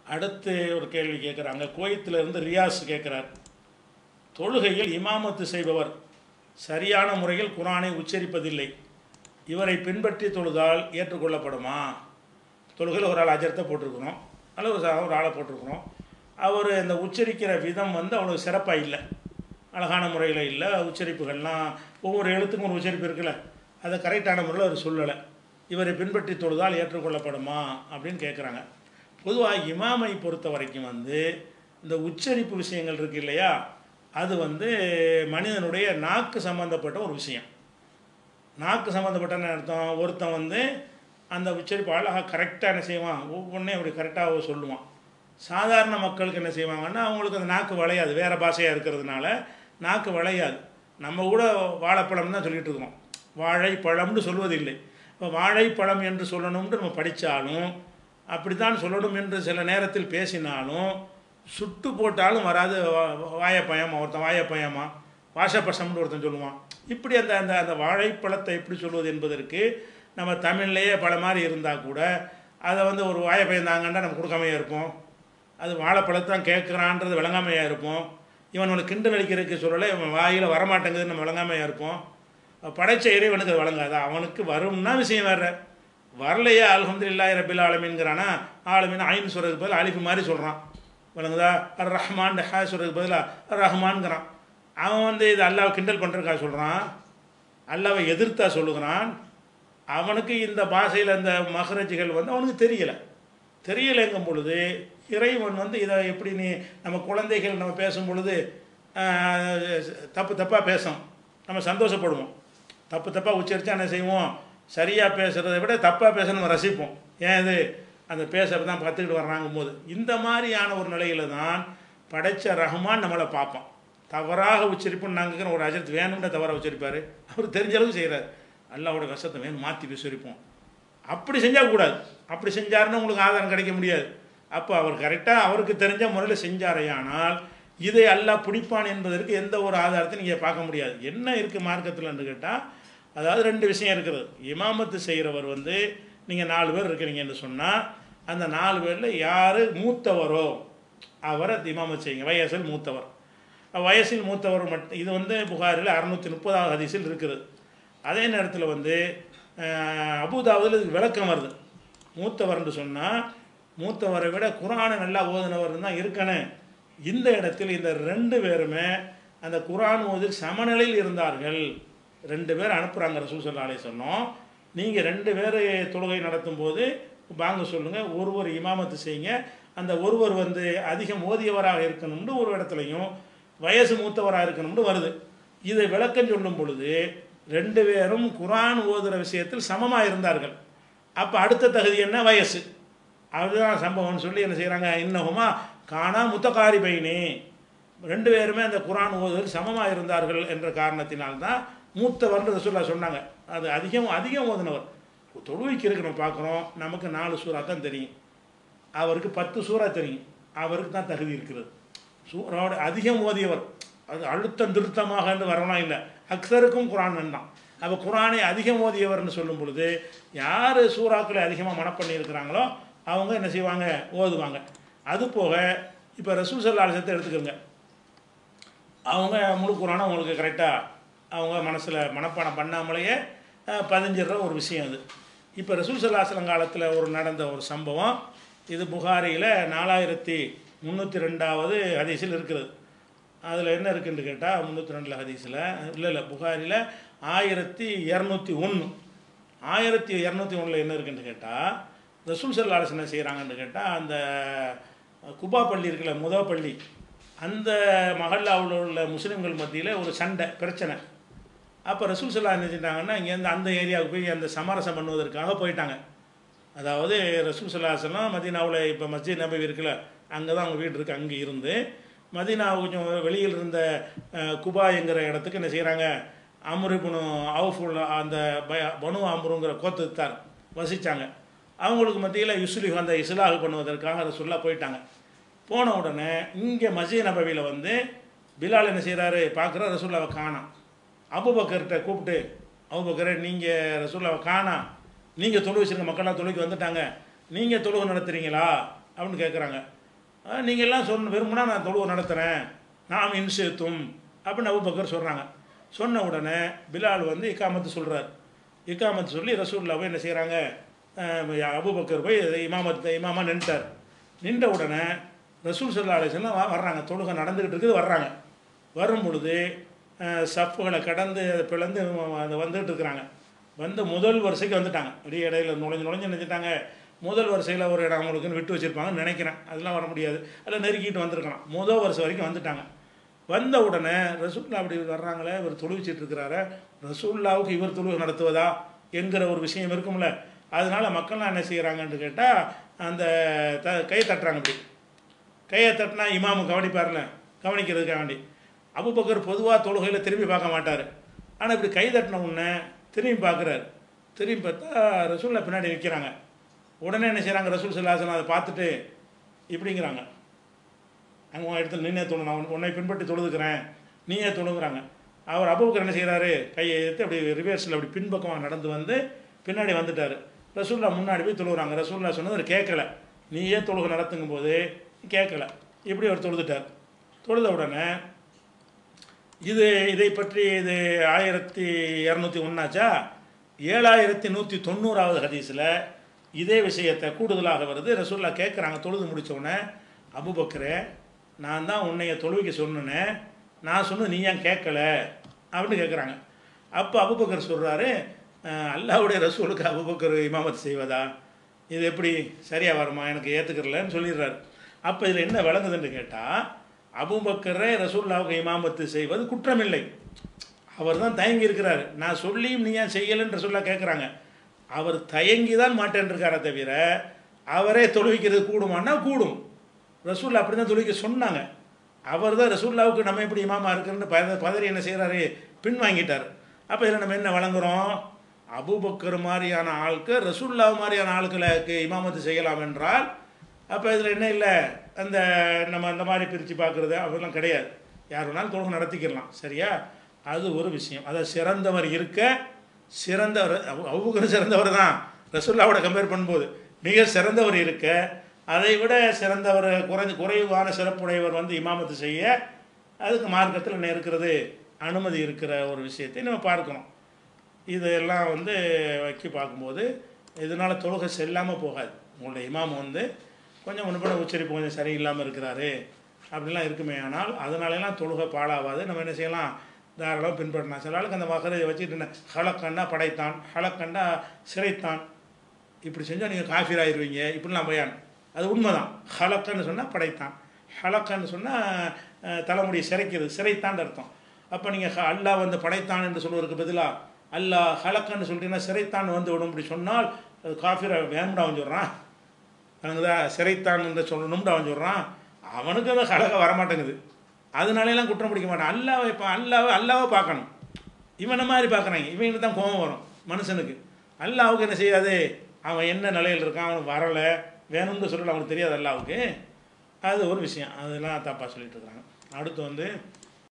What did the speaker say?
அடுத்து ஒரு கேள்வி கேட்குறாங்க கோயத்தில் இருந்து ரியாஸ் கேட்குறார் தொழுகையில் இமாமத்து செய்பவர் சரியான முறையில் குரானை உச்சரிப்பதில்லை இவரை பின்பற்றி தொழுதால் ஏற்றுக்கொள்ளப்படுமா தொழுகையில் ஒரு ஆள் அஜரத்தை போட்டிருக்கிறோம் அல்லது ஒரு ச- ஒரு ஆளை போட்டிருக்கிறோம் அவர் இந்த உச்சரிக்கிற விதம் வந்து அவ்வளோ சிறப்பாக இல்லை அழகான முறையில் இல்லை உச்சரிப்புகள்லாம் ஒவ்வொரு எழுத்துக்கும் ஒரு உச்சரிப்பு இருக்குல்ல அதை கரெக்டான முறையில் அவர் சொல்லலை இவரை பின்பற்றி தொழுதால் ஏற்றுக்கொள்ளப்படுமா அப்படின்னு கேட்குறாங்க பொதுவாக இமாமை பொறுத்த வரைக்கும் வந்து இந்த உச்சரிப்பு விஷயங்கள் இருக்கு இல்லையா அது வந்து மனிதனுடைய நாக்கு சம்பந்தப்பட்ட ஒரு விஷயம் நாக்கு சம்மந்தப்பட்ட என்ன அர்த்தம் ஒருத்தன் வந்து அந்த உச்சரிப்பு அழகாக கரெக்டாக என்ன செய்வான் ஒவ்வொன்றையும் அப்படி கரெக்டாக சொல்லுவான் சாதாரண மக்களுக்கு என்ன செய்வாங்கன்னா அவங்களுக்கு அந்த நாக்கு வளையாது வேறு பாஷையாக இருக்கிறதுனால நாக்கு வளையாது நம்ம கூட வாழைப்பழம் தான் சொல்லிட்டு இருக்கோம் வாழைப்பழம்னு சொல்வதில்லை இப்போ வாழைப்பழம் என்று சொல்லணும்னு நம்ம படித்தாலும் அப்படித்தான் சொல்லணும் என்று சில நேரத்தில் பேசினாலும் சுட்டு போட்டாலும் வராது வா- வாழைப்பழம் ஒருத்தன் வாழைப்பழமா வாசப்பசம்னு ஒருத்தன் சொல்லுவான் இப்படி அந்த அந்த அந்த வாழைப்பழத்தை எப்படி சொல்வது என்பதற்கு நம்ம தமிழ்லேயே பல மாதிரி இருந்தால் கூட அதை வந்து ஒரு வாழைப்பழம் தாங்கண்டா நம்ம கொடுக்காமையாக இருப்போம் அது வாழைப்பழத்தான் கேட்குறான்றது விளங்காமையாக இருப்போம் இவன் உனக்கு கிண்டல் அடிக்கிறதுக்கு சொல்லலை இவன் வாயில் வரமாட்டேங்குதுன்னு நம்ம விளங்காமையாக இருப்போம் படைச்ச இறைவனுக்கு அது வழங்காது அவனுக்கு வரும்னா விஷயம் வேற வரலையே அல்ஹம்துலில்லாஹி ரபில் ஆலமீன்கிறானா ஆலமீன் ஐன் சொல்கிறதுக்கு பதில் அலிஃபு மாதிரி சொல்கிறான் விளங்குதா அர் ரஹ்மான் ஹா சொல்கிறதுக்கு பதிலாக ரஹ்மான்ங்கிறான் அவன் வந்து இது அல்லாவை கிண்டல் பண்ணுறதுக்கா சொல்கிறான் அல்லாவை எதிர்த்தா சொல்லுகிறான் அவனுக்கு இந்த பாஷையில் இந்த மகரஜிகள் வந்து அவனுக்கு தெரியலை தெரியலைங்கும் பொழுது இறைவன் வந்து இதை எப்படி நீ நம்ம குழந்தைகள் நம்ம பேசும் பொழுது ஆஹ், தப்பு தப்பாக பேசும் நம்ம சந்தோஷப்படுவோம் தப்பு தப்பாக உச்சரித்தா என்ன செய்வோம் சரியாக பேசுகிறத விட தப்பாக பேச நம்ம ரசிப்போம் ஏன் இது அந்த பேச தான் கற்றுக்கிட்டு வர்றாங்கும் போது இந்த மாதிரியான ஒரு நிலையில தான் படைச்ச ரஹ்மான் நம்மளை பார்ப்பான் தவறாக உச்சரிப்புன்னு நாங்கள் ஒரு அஜரத் வேணும்னு தவறாக உச்சரிப்பார் அவர் தெரிஞ்ச அளவுக்கு செய்கிறார் அல்லாவோட கஷ்டத்தை வேணும் மாற்றி உச்சரிப்போம் அப்படி செஞ்சால் கூடாது அப்படி செஞ்சாருன்னா உங்களுக்கு ஆதாரம் கிடைக்க முடியாது அப்போ அவர் கரெக்டாக அவருக்கு தெரிஞ்ச முறையில் செஞ்சாரையானால் இதை அல்லாஹ் பிடிப்பான் என்பதற்கு எந்த ஒரு ஆதாரத்தையும் நீங்கள் பார்க்க முடியாது என்ன இருக்குது மார்க்கத்தில்னு கேட்டால் அதாவது ரெண்டு விஷயம் இருக்குது இமாமத்து செய்கிறவர் வந்து நீங்கள் நாலு பேர் இருக்கிறீங்கன்னு சொன்னால் அந்த நாலு பேரில் யார் மூத்தவரோ அவரை இமாமத் செய்யுங்க வயசில் மூத்தவர் வயசில் மூத்தவர் மட்டும் இது வந்து புகாரில் அறுநூற்றி முப்பதாவது ஹதீஸில் இருக்குது அதே நேரத்தில் வந்து அஹ், அபூதாவுதில் இதுக்கு விளக்கம் வருது மூத்தவர்னு சொன்னால் மூத்தவரை விட குரானை நல்லா ஓதுனவர் தான் இருக்கணும் இந்த இடத்தில் இந்த ரெண்டு பேருமே அந்த குரான் ஓதில் சமநிலையில் இருந்தார்கள் ரெண்டு பேர் அனுப்புகிறாங்க ரசூல் சொல்லாலே சொன்னோம் நீங்கள் ரெண்டு பேர் தொழுகை நடத்தும் போது வாங்க சொல்லுங்கள் ஒருவர் இமாமத்து செய்யுங்க அந்த ஒருவர் வந்து அதிகம் ஓதியவராக இருக்கணும்னு ஒரு இடத்துலையும் வயசு மூத்தவராக இருக்கணும்னு வருது இதை விளக்கம் சொல்லும் பொழுது ரெண்டு பேரும் குரான் ஓதுகிற விஷயத்தில் சமமாக இருந்தார்கள் அப்போ அடுத்த தகுதி என்ன வயசு அதுதான் சம்பவம்னு சொல்லி என்ன செய்கிறாங்க இன்னகுமா காணா முத்தகாரி பைனி ரெண்டு பேருமே அந்த குரான் ஓதுவதில் சமமாக இருந்தார்கள் என்ற காரணத்தினால்தான் மூத்தவர்னு ரசூல்லா சொன்னாங்க அது அதிகம் அதிகம் ஓதுனவர் தொழுவைக்கு இருக்கு நம்ம பார்க்குறோம் நமக்கு நாலு சூறா தான் தெரியும் அவருக்கு பத்து சூறா தெரியும் அவருக்கு தான் தகுதி இருக்கிறது சூறாவோட அதிகம் ஓதியவர் அது அழுத்தம் திருத்தமாக என்று வரணும் இல்லை அக்சருக்கும் குரான் தான் அப்போ குரானை அதிகம் ஓதியவர்னு சொல்லும் பொழுது யார் சூறாக்களை அதிகமாக மனப்பண்ணி இருக்கிறாங்களோ அவங்க என்ன செய்வாங்க ஓதுவாங்க அது போக இப்போ ரசூல் சல்லா அலிசத்தை எடுத்துக்கோங்க அவங்க முழு குரானை அவங்களுக்கு கரெக்டாக அவங்க மனசில் மனப்பாடம் பண்ணாமலேயே அஹ், பதிஞ்சிடுற ஒரு விஷயம் அது இப்போ ரசூல் சல்லாஹலம் காலத்தில் ஒரு நடந்த ஒரு சம்பவம் இது புகாரியில் நாலாயிரத்தி முந்நூற்றி ரெண்டாவது ஹதீஸில் இருக்கிறது அதில் என்ன இருக்குன்னு கேட்டால் முந்நூற்றி ரெண்டில் ஹதீஸில் இல்லை இல்லை புகாரியில் ஆயிரத்தி இரநூத்தி ஒன்று ஆயிரத்தி இரநூத்தி ஒன்றில் என்ன இருக்குன்னு கேட்டால் ரசூல் சல்லாஸ் என்ன செய்கிறாங்கன்னு கேட்டால் அந்த குபா பள்ளி இருக்குல்ல முத பள்ளி அந்த மஹல்லாவில் உள்ள முஸ்லீம்கள் மத்தியில் ஒரு சண்டை பிரச்சனை அப்போ ரசூல் சல்லா என்ன செஞ்சாங்கன்னா இங்கேருந்து அந்த ஏரியாவுக்கு போய் அந்த சமரசம் பண்ணுவதற்காக போயிட்டாங்க அதாவது ரசூல் சல்லாஹலாம் மதீனாவில் இப்போ மஸ்ஜித் நபி இருக்குல்ல அங்கே தான் அவங்க வீடு இருக்குது அங்கே இருந்து மதீனா கொஞ்சம் வெளியில் இருந்த அஹ், குபா என்கிற இடத்துக்கு என்ன செய்கிறாங்க அம்ருபுனு அவுஃபுல் அந்த பய- பனு அம்ருங்கிற கோத்தத்தார் வசித்தாங்க அவங்களுக்கு மத்தியில் யுஸ்லி அந்த இஸ்லாஹ் பண்ணுவதற்காக ரசூல்லா போயிட்டாங்க போன உடனே இங்கே மஸ்ஜித் நபவியில் வந்து பிலால் என்ன செய்கிறாரு பார்க்குற ரசூல்லாவை காணாம் அபுபக்கர்கிட்ட கூப்பிட்டு அபுபக்கரை நீங்கள் ரசூல்லாவை காணாம் நீங்கள் தொழு வச்சிருக்க மக்கள்லாம் தொழுக்கு வந்துட்டாங்க நீங்கள் தொழுகை நடத்துறீங்களா அப்படின்னு கேட்குறாங்க நீங்கள் எல்லாம் சொன்ன விரும்பினா நான் தொழுவு நடத்துகிறேன் நாம் இன்சேத்தும் அப்படின்னு அபுபக்கர் சொல்கிறாங்க சொன்ன உடனே பிலால் வந்து இக்காமத்து சொல்கிறார் இக்காமத்து சொல்லி ரசூல்லாவை என்ன செய்கிறாங்க அபுபக்கர் போய் இமாமத்தை இமாமா நின்ட்டார் நின்ற உடனே ரசூல் சல்லா அலிஸ்லாம் வர்றாங்க தொழுகை நடந்துக்கிட்டு இருக்குது வர்றாங்க வரும் பொழுது அஹ், சஃப்புகளை கடந்து அதை பிளந்து அது வந்துகிட்டு இருக்கிறாங்க வந்து முதல் வரிசைக்கு வந்துட்டாங்க அப்படியே இடையில நுழைஞ்சு நுழைஞ்சு நினைச்சிட்டாங்க முதல் வரிசையில் ஒரு இடம் அவங்களுக்குன்னு விட்டு வச்சுருப்பாங்கன்னு நினைக்கிறேன் அதெல்லாம் வர முடியாது அதில் நெருக்கிட்டு வந்திருக்கலாம் முதல் வரிசை வரைக்கும் வந்துட்டாங்க வந்த உடனே ரசூல்லா அப்படி வர்றாங்களே இவர் தொழுவிச்சிட்டு இருக்கிறாரு ரசூல்லாவுக்கு இவர் தொழுகை நடத்துவதா என்கிற ஒரு விஷயம் இருக்கும்ல அதனால மக்கள்லாம் என்ன செய்கிறாங்கன்னு கேட்டால் அந்த த கை தட்டுறாங்க இப்படி கையை தட்டினா இமாமு கவனிப்பார்ல கவனிக்கிறதுக்காக வேண்டி அபுபக்கர் பொதுவாக தொழுகையில் திரும்பி பார்க்க மாட்டார் ஆனால் இப்படி கை தட்டின உடனே திரும்பி பார்க்குறாரு திரும்பி பார்த்தா ரசூலில் பின்னாடி நிற்கிறாங்க உடனே என்ன செய்கிறாங்க ரசூல் சல்லாசன் அதை பார்த்துட்டு இப்படிங்கிறாங்க அங்கே உன் இடத்துல நீனே தொழு நான் உன் உன்னை பின்பற்றி தொழுதுக்கிறேன் நீயே தொழுகிறாங்க அவர் அபுபக்கர் என்ன செய்கிறாரு கையை எடுத்து அப்படி ரிவர்ஸில் அப்படி பின்பக்கமாக நடந்து வந்து பின்னாடி வந்துட்டார் ரசூல்லா முன்னாடி போய் தொழுகிறாங்க ரசூல்லா சொன்னது அவர் கேட்கல நீயே தொழுகை நடத்துங்கும் போது கேட்கல இப்படி அவர் தொழுதுட்டார் தொழுத உடனே இது இதை பற்றி இது ஆயிரத்தி இரநூத்தி ஒன்றாச்சா ஏழாயிரத்தி நூற்றி தொண்ணூறாவது ஹதீஸில் இதே விஷயத்தை கூடுதலாக வருது ரசூல்லா கேட்குறாங்க தொழுது முடிச்ச உடனே அபுபக்கரே நான் தான் உன்னைய தொழுவிக்க சொன்னேன் நான் சொன்னது நீ ஏன் கேட்கல அப்படின்னு கேட்குறாங்க அப்போ அபுபக்கர் சொல்கிறாரு அல்லாவுடைய ரசூலுக்கு அபுபக்கர் இமாமத் செய்வதா இது எப்படி சரியாக வருமா எனக்கு ஏற்றுக்கிறலன்னு சொல்லிடுறாரு அப்போ இதில் என்ன விளங்குதுன்னு கேட்டால் அபுபக்கரே ரசூல்லாவுக்கு இமாமத்து செய்வது குற்றமில்லை அவர் தான் தயங்கி இருக்கிறார் நான் சொல்லியும் நீ ஏன் செய்யலைன்னு ரசூல்லா கேட்குறாங்க அவர் தயங்கி தான் மாட்டேன் இருக்காரே தவிர அவரே தொழுவிக்கிறது கூடுமான்னா கூடும் ரசூல்லா அப்படி தான் தொழுவிக்க சொன்னாங்க அவர் தான் ரசூல்லாவுக்கு நம்ம எப்படி இமாமா இருக்குன்னு பத பதறி என்ன செய்கிறாரு பின் வாங்கிட்டார் அப்போ இதில் நம்ம என்ன வழங்குறோம் அபூபக்கர் மாதிரியான ஆளுக்கு ரசூல்லா மாதிரியான ஆளுக்களுக்கு இமாமத்து செய்யலாம் என்றால் அப்போ இதில் என்ன இல்லை அந்த நம்ம அந்த மாதிரி பிரித்து பார்க்குறது அதெல்லாம் கிடையாது யார் வேணாலும் தொழுகை நடத்திக்கிடலாம் சரியா அது ஒரு விஷயம் அதாவது சிறந்தவர் இருக்க சிறந்தவர் அவுக்கர் சிறந்தவர் தான் ரசூல்லாவோட கம்பேர் பண்ணும்போது மிக சிறந்தவர் இருக்க அதை விட சிறந்தவர் குறைஞ்ச குறைவான சிறப்புடையவர் வந்து இமாமத்து செய்ய அதுக்கு மார்க்கத்தில் என்ன இருக்கிறது அனுமதி இருக்கிற ஒரு விஷயத்தை நம்ம பார்க்கணும் இதெல்லாம் வந்து வைக்கி பார்க்கும்போது இதனால் தொழுகை செல்லாமல் போகாது உங்களுடைய இமாம் வந்து கொஞ்சம் முன்னுப்பட உச்சரிப்பு கொஞ்சம் சரியில்லாமல் இருக்கிறாரு அப்படிலாம் இருக்குமே ஆனால் அதனாலலாம் தொழுகை பாழாவாது நம்ம என்ன செய்யலாம் தாராளமாக பின்பற்றலாம் சில ஆளுக்கு அந்த மகரை வச்சுட்டு என்ன ஹலக்கண்டா படைத்தான் ஹலக்கண்டா சிறைத்தான் இப்படி செஞ்சால் நீங்கள் காஃபீர் ஆயிடுவீங்க இப்படிலாம் பயான் அது உண்மைதான் ஹலக்கன்னு சொன்னால் படைத்தான் ஹலக்கன்னு சொன்னால் தலைமுடியை சிறைக்கிறது சிறைத்தான் அர்த்தம் அப்போ நீங்கள் அல்லாஹ் வந்து படைத்தான் என்று சொல்வதற்கு பதிலாக அல்லாஹ் ஹலக்கன்னு சொல்லிட்டீங்கன்னா சிறைத்தான் வந்து விடும் இப்படி சொன்னால் அது காஃபீரை வேணும்டா அவன் சொல்கிறான் அவனுக்குதா சிறைத்தான் என்று சொல்லணும்னு அவன் சொல்கிறான் அவனுக்கு அந்த ஹலக வரமாட்டேங்குது அதனாலலாம் குற்றம் பிடிக்க மாட்டான் அல்லாவை இப்போ அல்லாவை அல்லாவை பார்க்கணும் இவனை மாதிரி பார்க்குறாங்க இவங்களுக்கு தான் கோபம் வரும் மனுஷனுக்கு அல்லாவுக்கு என்ன செய்யாது அவன் என்ன நிலையில் இருக்கான் அவனுக்கு வரலை வேணும்னு சொல்லல அவனுக்கு தெரியாது அல்லாவுக்கு அது ஒரு விஷயம் அதெல்லாம் தப்பாக சொல்லிட்டு இருக்கிறாங்க அடுத்து வந்து